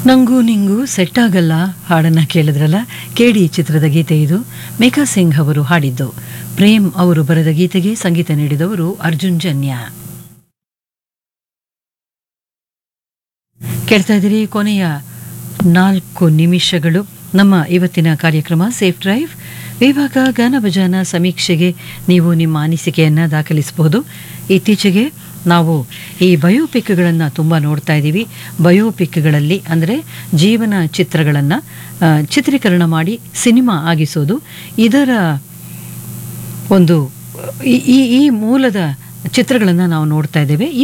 ನಂಗೂ ನಿಂಗೂ ಸೆಟ್ ಆಗಲ್ಲ ಹಾಡನ್ನ ಕೇಳಿದ್ರಲ್ಲ ಕೇಡಿ ಚಿತ್ರದ ಗೀತೆ ಇದು ಮೇಘಾ ಸಿಂಗ್ ಅವರು ಹಾಡಿದ್ದು ಪ್ರೇಮ್ ಅವರು ಬರೆದ ಗೀತೆಗೆ ಸಂಗೀತ ನೀಡಿದವರು ಅರ್ಜುನ್ ಜನ್ಯ ಕೇಳ್ತಾ ಇದ್ದೀರಿ ಕೊನೆಯ ನಾಲ್ಕು ನಿಮಿಷಗಳು ನಮ್ಮ ಇವತ್ತಿನ ಕಾರ್ಯಕ್ರಮ ಸೇಫ್ ಡ್ರೈವ್ ವಿಭಾಗ ಗಾನ ಭಜಾನ ಸಮೀಕ್ಷೆಗೆ ನೀವು ನಿಮ್ಮ ಅನಿಸಿಕೆಯನ್ನು ದಾಖಲಿಸಬಹುದು ಇತ್ತೀಚೆಗೆ ನಾವು ಈ ಬಯೋಪಿಕ್ಗಳನ್ನು ತುಂಬ ನೋಡ್ತಾ ಇದ್ದೀವಿ ಬಯೋಪಿಕ್ಗಳಲ್ಲಿ ಅಂದರೆ ಜೀವನ ಚಿತ್ರಗಳನ್ನು ಚಿತ್ರೀಕರಣ ಮಾಡಿ ಸಿನಿಮಾ ಆಗಿಸೋದು ಇದರ ಒಂದು ಈ ಈ- ಈ ಮೂಲದ ಚಿತ್ರಗಳನ್ನು ನಾವು ನೋಡ್ತಾ ಇದ್ದೇವೆ